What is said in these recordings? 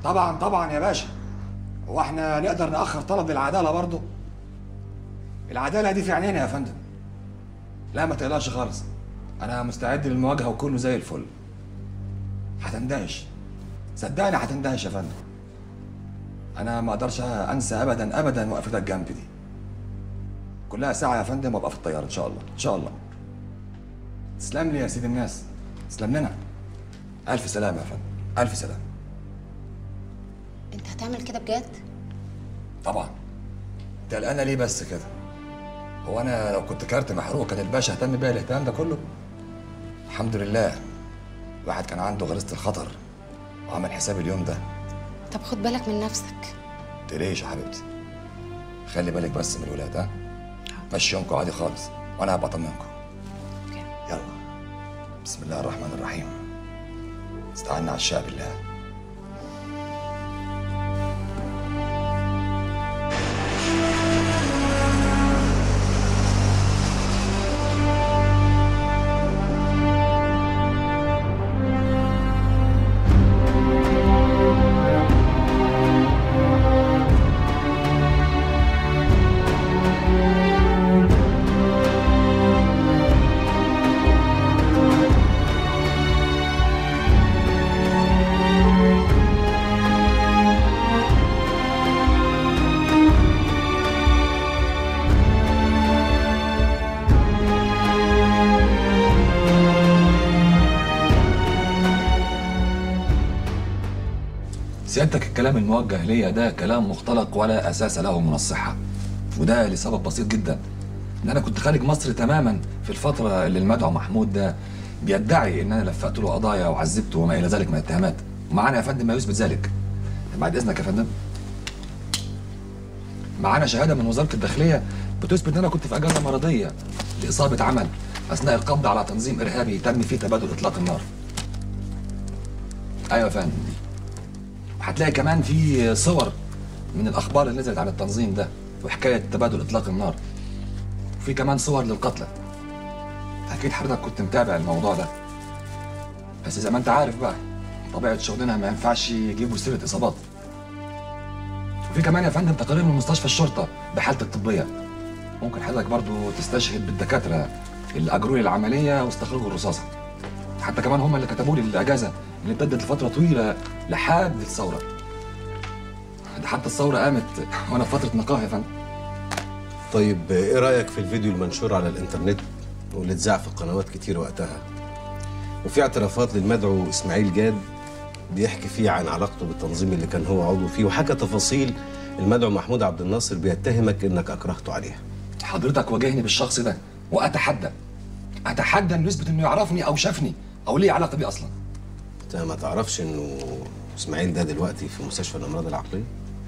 طبعا طبعا يا باشا هو احنا نقدر ناخر طلب للعداله برضه العداله دي في عينينا يا فندم لا ما تقلقش خالص انا مستعد للمواجهه وكله زي الفل هتندهش صدقني هتندهش يا فندم انا ما اقدرش انسى ابدا ابدا وقفتك جنبي دي كلها ساعه يا فندم وابقى في الطياره ان شاء الله ان شاء الله تسلم لي يا سيد الناس تسلم لنا الف سلامه يا فندم الف سلامه انت هتعمل كده بجد طبعا انت قلقانه ليه بس كده هو انا لو كنت كارت محروق كان الباشا اهتم بيا الاهتمام ده كله الحمد لله الواحد كان عنده غريزه الخطر وعمل حساب اليوم ده طب خد بالك من نفسك تقلقيش يا حبيبتي خلي بالك بس من الولاد ها مشيونكم عادي خالص وانا هبقى اطمنكم يلا بسم الله الرحمن الرحيم استعنا على الشعب بالله سيادتك الكلام الموجه ليا ده كلام مختلق ولا اساس له من الصحه وده لسبب بسيط جدا ان انا كنت خارج مصر تماما في الفتره اللي المدعو محمود ده بيدعي ان انا لفقت له قضايا وعذبته وما الى ذلك من الاتهامات ومعانا يا فندم ما يثبت ذلك بعد اذنك يا فندم معانا شهاده من وزاره الداخليه بتثبت ان انا كنت في اجازه مرضيه لاصابه عمل اثناء القبض على تنظيم ارهابي تم فيه تبادل اطلاق النار ايوه يا فندم هتلاقي كمان في صور من الاخبار اللي نزلت عن التنظيم ده وحكايه تبادل اطلاق النار وفي كمان صور للقتلى اكيد حضرتك كنت متابع الموضوع ده بس زي ما انت عارف بقى طبيعه شغلنا ما ينفعش يجيبوا سيره اصابات وفي كمان يا فندم تقارير من مستشفى الشرطه بحالتي الطبيه ممكن حضرتك برضو تستشهد بالدكاتره اللي اجروا لي العمليه واستخرجوا الرصاصه حتى كمان هم اللي كتبوا لي الاجازه اللي امتدت لفتره طويله لحد الثوره ده حتى الثوره قامت وانا في فتره نقاهه يا فندم طيب ايه رايك في الفيديو المنشور على الانترنت واللي اتذاع في قنوات كتير وقتها وفي اعترافات للمدعو اسماعيل جاد بيحكي فيه عن علاقته بالتنظيم اللي كان هو عضو فيه وحكى تفاصيل المدعو محمود عبد الناصر بيتهمك انك اكرهته عليها حضرتك واجهني بالشخص ده واتحدى اتحدى انه يثبت انه يعرفني او شافني او ليه علاقه بيه اصلا انت ما تعرفش انه اسماعيل ده دلوقتي في مستشفى الامراض العقليه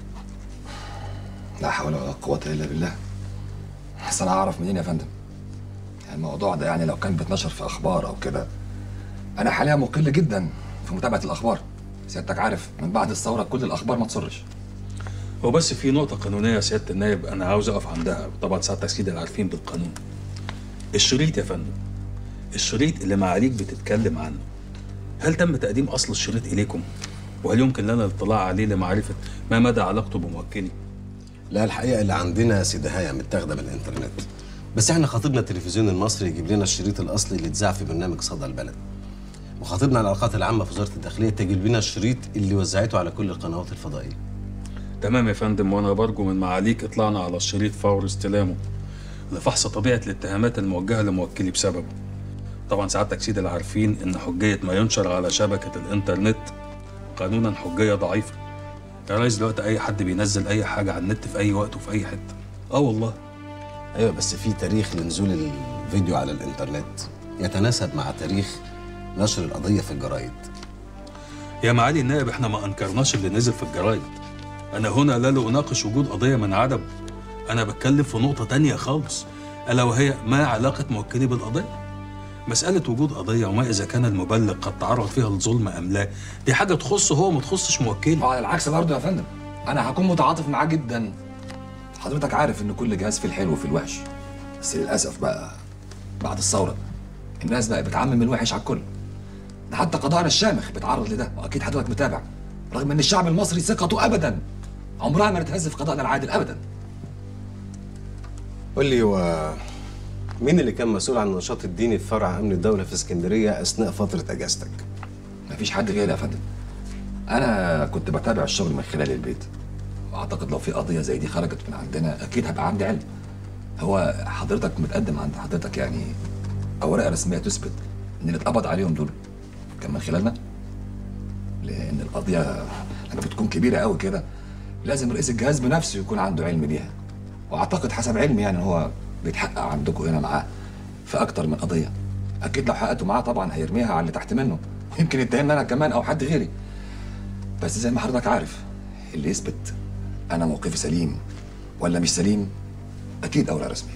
لا حول ولا قوه الا بالله بس انا اعرف منين يا فندم يعني الموضوع ده يعني لو كان بيتنشر في اخبار او كده انا حاليا مقل جدا في متابعه الاخبار سيادتك عارف من بعد الثوره كل الاخبار ما تسرش هو بس في نقطة قانونية يا سيادة النائب أنا عاوز أقف عندها طبعا سعادتك سيدي اللي عارفين بالقانون الشريط يا فندم الشريط اللي معاليك بتتكلم عنه هل تم تقديم أصل الشريط إليكم؟ وهل يمكن لنا الاطلاع عليه لمعرفة ما مدى علاقته بموكلي؟ لا الحقيقه اللي عندنا سدهايه متاخده من الانترنت بس احنا خاطبنا التلفزيون المصري يجيب لنا الشريط الاصلي اللي اتذاع في برنامج صدى البلد وخاطبنا العلاقات العامه في وزاره الداخليه تجيب لنا الشريط اللي وزعته على كل القنوات الفضائيه تمام يا فندم وأنا برجو من معاليك إطلاعنا على الشريط فور استلامه لفحص طبيعة الاتهامات الموجهة لموكلي بسببه طبعا سعادتك سيدي اللي عارفين إن حجية ما ينشر على شبكة الإنترنت قانونا حجية ضعيفة يا ريس دلوقتي أي حد بينزل أي حاجة على النت في أي وقت وفي أي حتة آه والله ايوه بس في تاريخ لنزول الفيديو على الانترنت يتناسب مع تاريخ نشر القضيه في الجرايد يا معالي النائب احنا ما انكرناش اللي نزل في الجرايد انا هنا لا لاناقش وجود قضيه من عدم انا بتكلم في نقطه تانية خالص الا وهي ما علاقه موكلي بالقضيه مسألة وجود قضية وما إذا كان المبلغ قد تعرض فيها لظلم أم لا دي حاجة تخصه هو ما تخصش موكلي وعلى العكس برضه يا فندم انا هكون متعاطف معاه جدا حضرتك عارف ان كل جهاز فيه الحلو وفيه الوحش بس للاسف بقى بعد الثوره الناس بقى بتعمم الوحش على الكل ده حتى قضاءنا الشامخ بيتعرض لده واكيد حضرتك متابع رغم ان الشعب المصري ثقته ابدا عمرها ما تهز في قضائنا العادل ابدا قول لي هو مين اللي كان مسؤول عن النشاط الديني في فرع امن الدوله في اسكندريه اثناء فتره اجازتك؟ مفيش حد غيري يا فندم انا كنت بتابع الشغل من خلال البيت واعتقد لو في قضيه زي دي خرجت من عندنا اكيد هبقى عندي علم هو حضرتك متقدم عند حضرتك يعني اوراق رسميه تثبت ان اللي اتقبض عليهم دول كان من خلالنا لان القضيه لما بتكون كبيره قوي كده لازم رئيس الجهاز بنفسه يكون عنده علم بيها واعتقد حسب علمي يعني إن هو بيتحقق عندكم هنا معاه في اكتر من قضيه اكيد لو حققتوا معاه طبعا هيرميها على اللي تحت منه ويمكن يتهمني انا كمان او حد غيري بس زي ما حضرتك عارف اللي يثبت انا موقفي سليم ولا مش سليم اكيد اوراق رسميه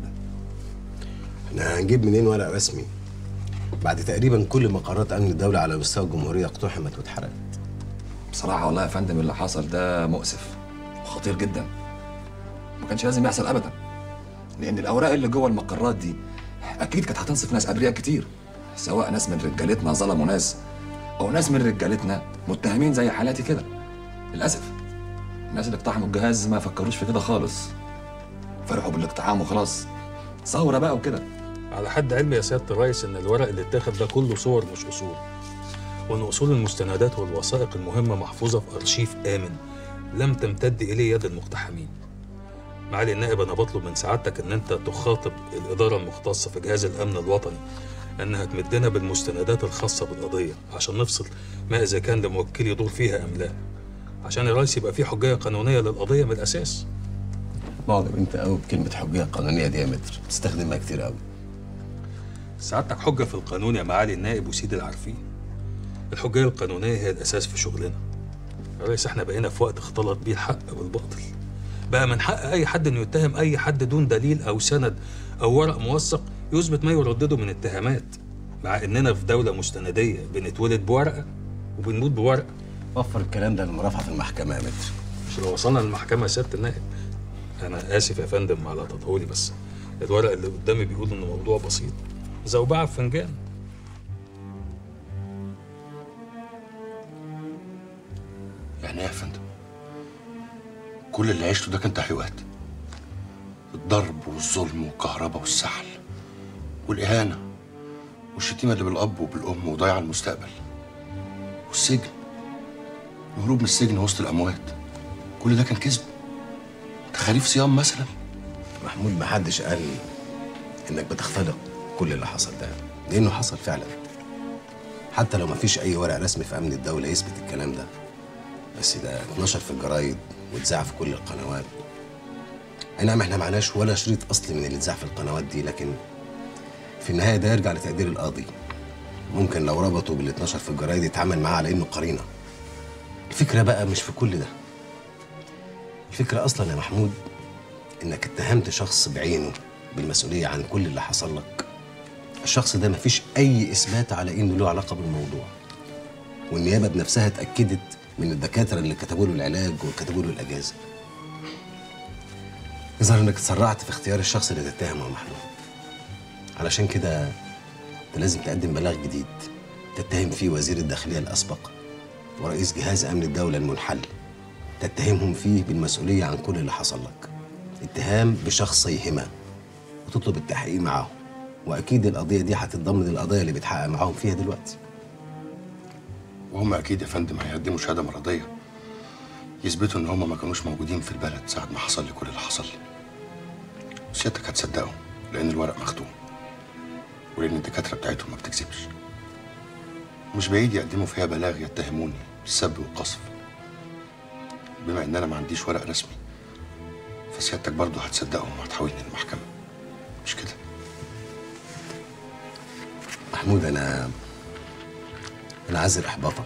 احنا هنجيب منين ورق رسمي؟ بعد تقريبا كل مقرات امن الدوله على مستوى الجمهوريه اقتحمت واتحرقت بصراحه والله يا فندم اللي حصل ده مؤسف وخطير جدا ما كانش لازم يحصل ابدا لان الاوراق اللي جوه المقرات دي اكيد كانت هتنصف ناس ابرياء كتير سواء ناس من رجالتنا ظلموا ناس او ناس من رجالتنا متهمين زي حالاتي كده للاسف الناس اللي اقتحموا الجهاز ما فكروش في كده خالص فرحوا بالاقتحام وخلاص ثوره بقى وكده على حد علمي يا سياده الرئيس ان الورق اللي اتاخد ده كله صور مش اصول وان اصول المستندات والوثائق المهمه محفوظه في ارشيف امن لم تمتد اليه يد المقتحمين معالي النائب انا بطلب من سعادتك ان انت تخاطب الاداره المختصه في جهاز الامن الوطني انها تمدنا بالمستندات الخاصه بالقضيه عشان نفصل ما اذا كان لموكلي يدور فيها ام لا عشان الرئيس يبقى في حجيه قانونيه للقضيه من الاساس معجب انت قوي بكلمه حجيه قانونيه دي يا متر بتستخدمها كتير قوي سعادتك حجة في القانون يا معالي النائب وسيد العارفين الحجية القانونية هي الأساس في شغلنا يا ريس احنا بقينا في وقت اختلط بيه الحق والباطل بقى من حق أي حد إنه يتهم أي حد دون دليل أو سند أو ورق موثق يثبت ما يردده من اتهامات مع إننا في دولة مستندية بنتولد بورقة وبنموت بورقة وفر الكلام ده للمرافعه في المحكمه يا متر مش لو وصلنا للمحكمة يا سيادة النائب أنا آسف يا فندم على تطولي بس الورق اللي قدامي بيقول إنه موضوع بسيط زوبعة في فنجان يعني ايه يا فندم؟ كل اللي عشته ده كان تحقيقات الضرب والظلم والكهرباء والسحل والإهانة والشتيمة اللي بالأب وبالأم وضياع المستقبل والسجن الهروب من السجن وسط الأموات كل ده كان كذب تخاريف صيام مثلا محمود محدش قال انك بتختلق كل اللي حصل ده لانه حصل فعلا حتى لو مفيش اي ورق رسمي في امن الدوله يثبت الكلام ده بس ده اتنشر في الجرايد واتذاع في كل القنوات اي نعم احنا معناش ولا شريط اصلي من اللي اتذاع في القنوات دي لكن في النهايه ده يرجع لتقدير القاضي ممكن لو ربطوا باللي اتنشر في الجرايد يتعامل معاه على انه قرينه الفكره بقى مش في كل ده الفكره اصلا يا محمود انك اتهمت شخص بعينه بالمسؤوليه عن كل اللي حصل لك الشخص ده مفيش اي اثبات على انه له علاقه بالموضوع والنيابه بنفسها اتاكدت من الدكاتره اللي كتبوا له العلاج وكتبوا له الاجازه يظهر انك اتسرعت في اختيار الشخص اللي تتهمه يا محمود علشان كده انت لازم تقدم بلاغ جديد تتهم فيه وزير الداخليه الاسبق ورئيس جهاز امن الدوله المنحل تتهمهم فيه بالمسؤوليه عن كل اللي حصل لك اتهام بشخصيهما وتطلب التحقيق معاهم واكيد القضيه دي هتتضمن القضايا اللي بيتحقق معاهم فيها دلوقتي وهم أكيد يا فندم هيقدموا شهادة مرضية يثبتوا إن هم ما كانوش موجودين في البلد ساعة ما حصل لي كل اللي حصل لي وسيادتك هتصدقوا لأن الورق مختوم ولأن الدكاترة بتاعتهم ما بتكذبش مش بعيد يقدموا فيها بلاغ يتهموني بالسب والقصف بما إن أنا ما عنديش ورق رسمي فسيادتك برضه هتصدقهم وهتحولني المحكمة مش كده محمود انا انا عاذر احباطك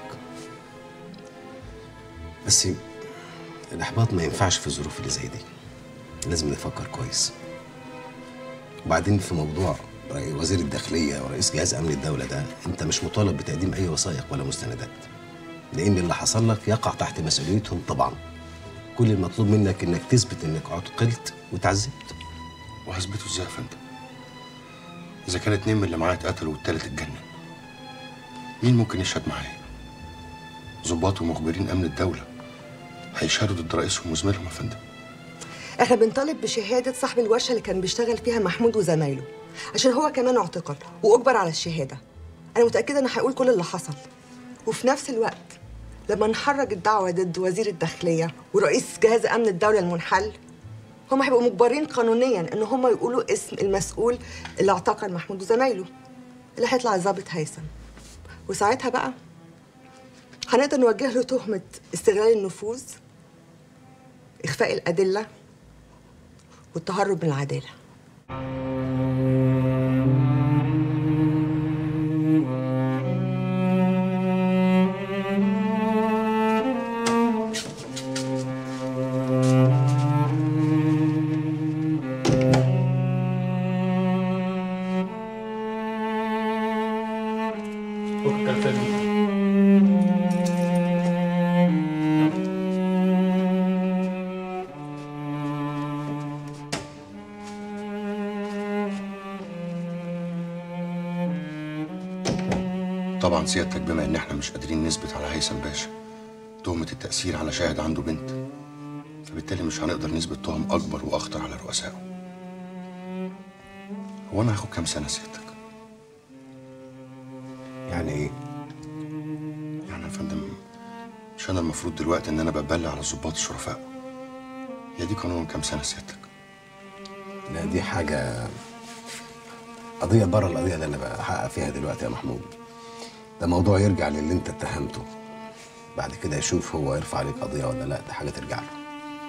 بس الاحباط ما ينفعش في الظروف اللي زي دي لازم نفكر كويس وبعدين في موضوع رئي- وزير الداخليه ورئيس جهاز امن الدوله ده انت مش مطالب بتقديم اي وثائق ولا مستندات لان اللي حصل لك يقع تحت مسؤوليتهم طبعا كل المطلوب منك انك تثبت انك اعتقلت وتعذبت وهثبته ازاي يا فندم؟ إذا كان اتنين من اللي معايا اتقتلوا والتالت اتجنن مين ممكن يشهد معايا؟ ضباط ومخبرين امن الدوله هيشهدوا ضد رئيسهم وزميلهم يا فندم احنا بنطالب بشهادة صاحب الورشة اللي كان بيشتغل فيها محمود وزمايله عشان هو كمان اعتقل واجبر على الشهادة انا متأكدة انه هيقول كل اللي حصل وفي نفس الوقت لما نحرج الدعوة ضد وزير الداخلية ورئيس جهاز امن الدولة المنحل هم هيبقوا مجبرين قانونيا ان هم يقولوا اسم المسؤول اللي اعتقل محمود وزمايله اللي هيطلع الضابط هيثم وساعتها بقى هنقدر نوجه له تهمة استغلال النفوذ إخفاء الأدلة والتهرب من العدالة طبعا سيادتك بما ان احنا مش قادرين نثبت على هيثم باشا تهمة التأثير على شاهد عنده بنت فبالتالي مش هنقدر نثبت تهم أكبر وأخطر على رؤسائه هو أنا هاخد كام سنة سيادتك؟ يعني ايه يعني يا فندم مش أنا المفروض دلوقتي إن أنا ببلع على الضباط الشرفاء هي دي قانون كام سنة سيادتك؟ لا دي حاجة قضية بره القضية اللي أنا بحقق فيها دلوقتي يا محمود ده موضوع يرجع للي أنت اتهمته بعد كده يشوف هو يرفع عليك قضية ولا لا ده حاجة ترجع له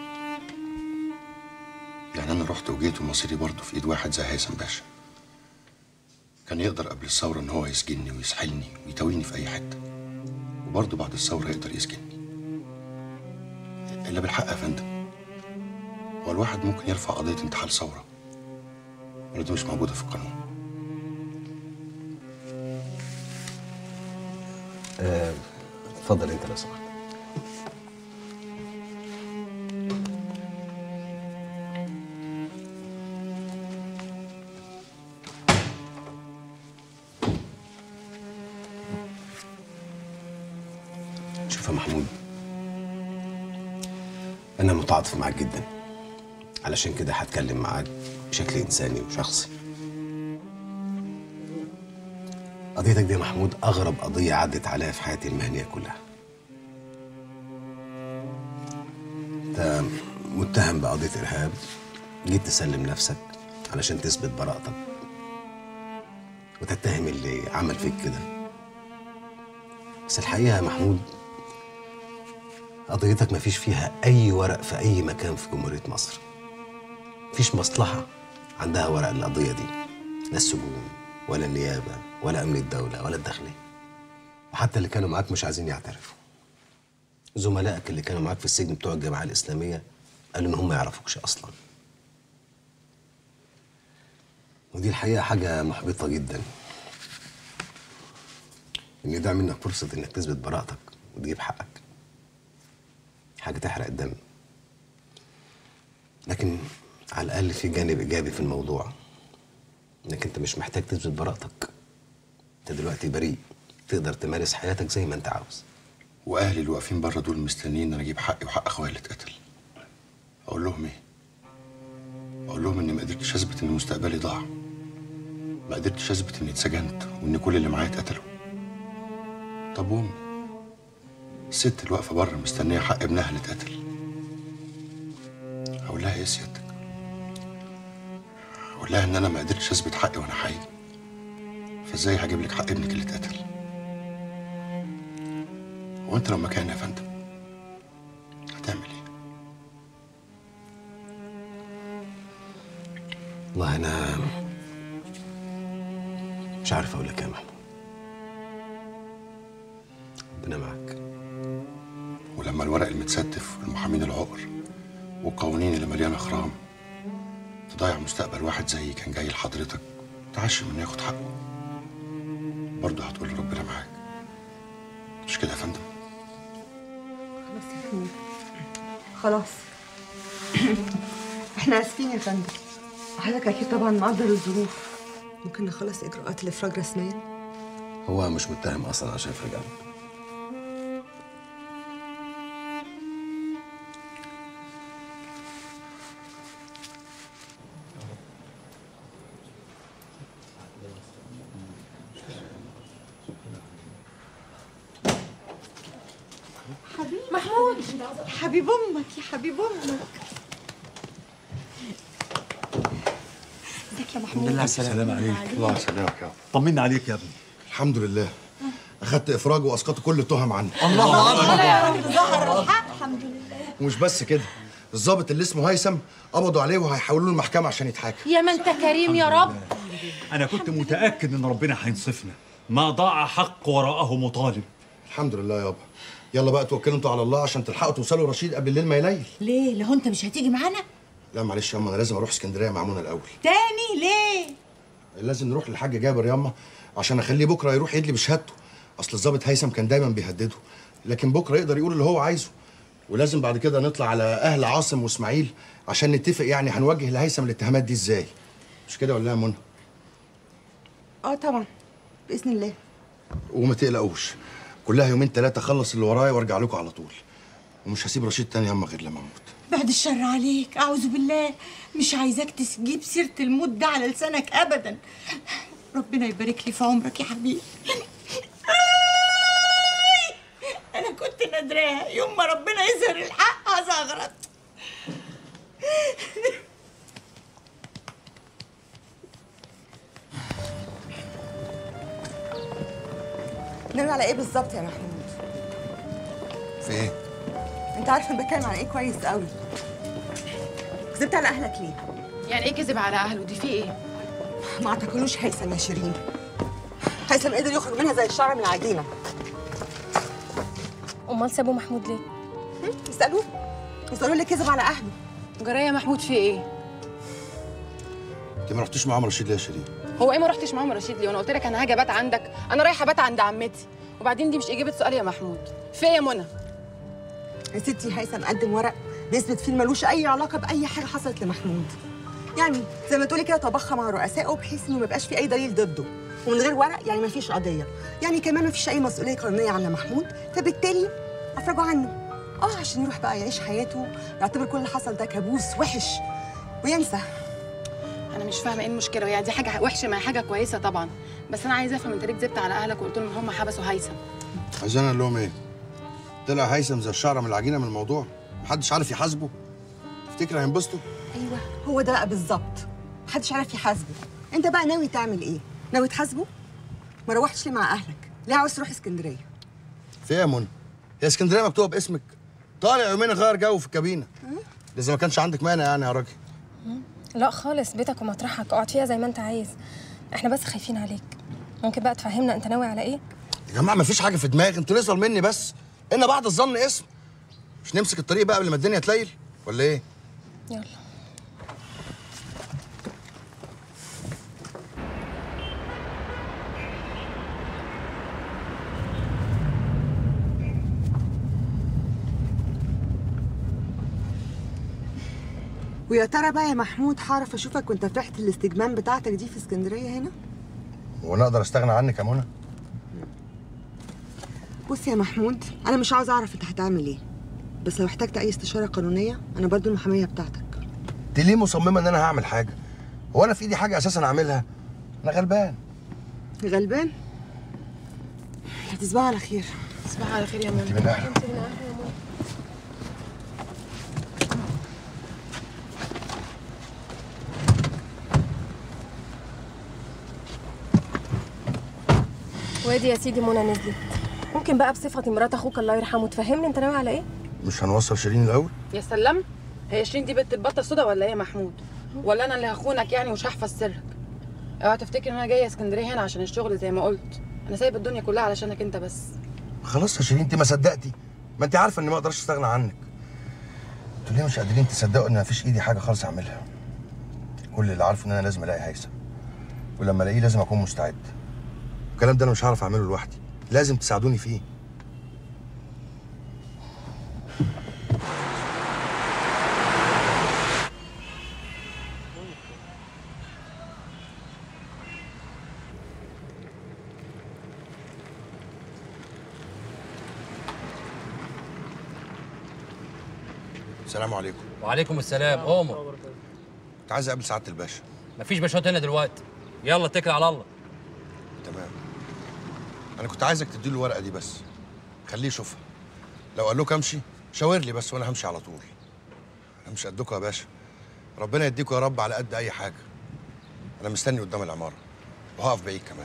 يعني أنا رحت وجيت ومصيري برضه في إيد واحد زي هيثم باشا كان يقدر قبل الثورة إن هو يسجنني ويسحلني ويتويني في أي حتة وبرضه بعد الثورة يقدر يسجنني إلا بالحق يا فندم هو الواحد ممكن يرفع قضية انتحال ثورة ولا دي مش موجودة في القانون اتفضل أنت لو سمحت شوف يا محمود أنا متعاطف معاك جدا علشان كده هتكلم معاك بشكل إنساني وشخصي قضيتك دي يا محمود أغرب قضية عدت عليها في حياتي المهنية كلها أنت متهم بقضية إرهاب جيت تسلم نفسك علشان تثبت براءتك وتتهم اللي عمل فيك كده بس الحقيقة يا محمود قضيتك مفيش فيها أي ورق في أي مكان في جمهورية مصر مفيش مصلحة عندها ورق القضية دي لا السجون ولا النيابة ولا أمن الدولة ولا الداخلية وحتى اللي كانوا معاك مش عايزين يعترفوا زملائك اللي كانوا معاك في السجن بتوع الجماعة الإسلامية قالوا إن هم ما يعرفوكش أصلا ودي الحقيقة حاجة محبطة جدا إن يضيع منك فرصة إنك تثبت براءتك وتجيب حقك حاجة تحرق الدم لكن على الأقل في جانب إيجابي في الموضوع إنك أنت مش محتاج تثبت براءتك أنت دلوقتي بريء تقدر تمارس حياتك زي ما أنت عاوز وأهلي اللي واقفين بره دول مستنيين إن أنا أجيب حقي وحق أخويا اللي اتقتل أقول لهم إيه؟ أقول لهم إني ما قدرتش أثبت إن مستقبلي ضاع ما قدرتش أثبت إني اتسجنت وإن كل اللي معايا اتقتلوا طب وأمي الست اللي واقفة بره مستنية حق ابنها اللي اتقتل أقول لها إيه سيادتك؟ أقول لها إن أنا ما قدرتش أثبت حقي وأنا حي فإزاي هجيب لك حق ابنك اللي اتقتل؟ هو أنت لو مكاني يا فندم هتعمل إيه؟ والله أنا مش عارف أقول لك إيه يا محمود ربنا معاك ولما الورق المتستف والمحامين العقر والقوانين اللي مليانه خرام تضيع مستقبل واحد زيي كان جاي لحضرتك تعشم انه ياخد حقه برضه هتقول ربنا معاك مش كده يا فندم خلاص يا فندم خلاص احنا اسفين يا فندم حضرتك اكيد طبعا مقدر الظروف ممكن نخلص اجراءات الافراج رسميا هو مش متهم أصلا عشان فرجع محمود حبيب امك يا حبيب امك ازيك يا محمود السلام عليك الله يسلمك يا طمنا عليك يا ابني الحمد لله اخدت افراج واسقطت كل التهم عني يا رب ظهر الحق الحمد لله ومش بس كده الضابط اللي اسمه هيثم قبضوا عليه وهيحولوه المحكمه عشان يتحاكم يا ما انت كريم يا رب انا كنت متاكد ان ربنا هينصفنا ما ضاع حق وراءه مطالب الحمد لله يابا يلا بقى توكلوا انتوا على الله عشان تلحقوا توصلوا رشيد قبل الليل ما يليل ليه لو انت مش هتيجي معانا لا معلش ياما انا لازم اروح اسكندريه مع منى الاول تاني ليه لازم نروح للحاج جابر ياما عشان اخليه بكره يروح يدلي بشهادته اصل الضابط هيثم كان دايما بيهدده لكن بكره يقدر يقول اللي هو عايزه ولازم بعد كده نطلع على اهل عاصم واسماعيل عشان نتفق يعني هنوجه لهيثم الاتهامات دي ازاي مش كده ولا إيه يا منى اه طبعا باذن الله وما تقلقوش كلها يومين ثلاثه اخلص اللي ورايا وارجع لكم على طول ومش هسيب رشيد تاني ياما غير لما اموت بعد الشر عليك اعوذ بالله مش عايزاك تجيب سيره الموت ده على لسانك ابدا ربنا يبارك لي في عمرك يا حبيبي انا كنت نادراها يوم ما ربنا يظهر الحق هزغرط ناوي على ايه بالظبط يا محمود في ايه انت عارف انا بتكلم على ايه كويس قوي كذبت على اهلك ليه يعني ايه كذب على اهله دي في ايه ما اعتقلوش هيثم يا شيرين هيثم قدر يخرج منها زي الشعر من العجينه امال سابوا محمود ليه اسالوه اسالوه اللي كذب على اهله جرايه محمود في ايه انت ما رحتيش معاهم رشيد ليه يا شيرين هو ايه ما رحتش معاهم رشيد ليه وانا قلت لك انا هاجي ابات عندك انا رايحه ابات عند عمتي وبعدين دي مش اجابه سؤال يا محمود في ايه يا منى يا ستي هيثم قدم ورق بيثبت فيه ملوش اي علاقه باي حاجه حصلت لمحمود يعني زي ما تقولي كده طبخها مع رؤسائه بحيث انه ما يبقاش في اي دليل ضده ومن غير ورق يعني ما فيش قضيه يعني كمان ما فيش اي مسؤوليه قانونيه على محمود فبالتالي افرجوا عنه اه عشان يروح بقى يعيش حياته يعتبر كل اللي حصل ده كابوس وحش وينسى انا مش فاهمه ايه المشكله وهي دي حاجه وحشه ما هي حاجه كويسه طبعا بس انا عايزه افهم انت ليه كذبت على اهلك وقلت لهم ان هم حبسوا هيثم عايزين اقول لهم ايه طلع هيثم زي الشعره من العجينه من الموضوع محدش عارف يحاسبه تفتكر هينبسطوا ايوه هو ده بقى بالظبط محدش عارف يحاسبه انت بقى ناوي تعمل ايه ناوي تحاسبه ما روحتش ليه مع اهلك ليه عاوز تروح اسكندريه في ايه يا منى هي اسكندريه مكتوبه باسمك طالع يومين اغير جو في الكابينه لازم ما كانش عندك مانع يعني يا راجل لا خالص بيتك ومطرحك اقعد فيها زي ما انت عايز احنا بس خايفين عليك ممكن بقى تفهمنا انت ناوي على ايه يا جماعه ما فيش حاجه في دماغي انتوا نزل مني بس ان بعد الظن اسم مش نمسك الطريق بقى قبل ما الدنيا تليل ولا ايه يلا ويا ترى بقى يا محمود هعرف اشوفك وانت في ريحه الاستجمام بتاعتك دي في اسكندريه هنا وانا اقدر استغنى عنك يا منى بص يا محمود انا مش عاوز اعرف انت هتعمل ايه بس لو احتجت اي استشاره قانونيه انا برضو المحاميه بتاعتك انت ليه مصممه ان انا هعمل حاجه هو انا في ايدي حاجه اساسا اعملها انا غلبان غلبان هتصبحوا على خير تصبح على خير يا منى من اهلك وادي يا سيدي منى نزلت ممكن بقى بصفتي مرات اخوك الله يرحمه تفهمني انت ناوي على ايه مش هنوصل شيرين الاول يا سلام هي شيرين دي بنت البطه السودا ولا ايه يا محمود ولا انا اللي هخونك يعني ومش هحفظ سرك اوعى تفتكر ان انا جايه اسكندريه هنا عشان الشغل زي ما قلت انا سايب الدنيا كلها علشانك انت بس خلاص يا شيرين انت ما صدقتي ما انت عارفه اني ما اقدرش استغنى عنك انتوا ليه مش قادرين تصدقوا ان ما فيش ايدي حاجه خالص اعملها كل اللي عارفه ان انا لازم الاقي هيثم ولما الاقيه لازم اكون مستعد الكلام ده انا مش هعرف اعمله لوحدي لازم تساعدوني فيه السلام عليكم وعليكم السلام قوموا كنت عايز اقابل سعاده الباشا مفيش باشوات هنا دلوقتي يلا اتكل على الله تمام انا كنت عايزك تديله الورقه دي بس خليه يشوفها لو قال لك امشي شاور لي بس وانا همشي على طول انا مش قدكم يا باشا ربنا يديكم يا رب على قد اي حاجه انا مستني قدام العماره وهقف بعيد كمان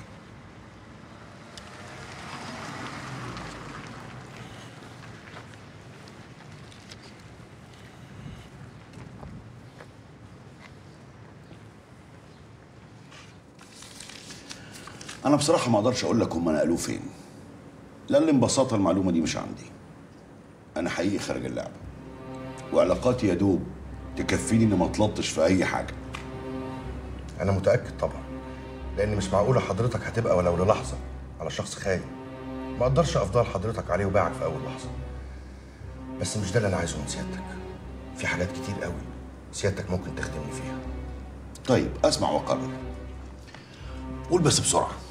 انا بصراحه ما اقدرش اقول لك هم نقلوه فين لان ببساطه المعلومه دي مش عندي انا حقيقي خارج اللعبه وعلاقاتي يا دوب تكفيني اني ما اطلبتش في اي حاجه انا متاكد طبعا لان مش معقوله حضرتك هتبقى ولو للحظه على شخص خاين ما اقدرش افضل حضرتك عليه وباعك في اول لحظه بس مش ده اللي انا عايزه من سيادتك في حاجات كتير قوي سيادتك ممكن تخدمني فيها طيب اسمع واقرر قول بس بسرعه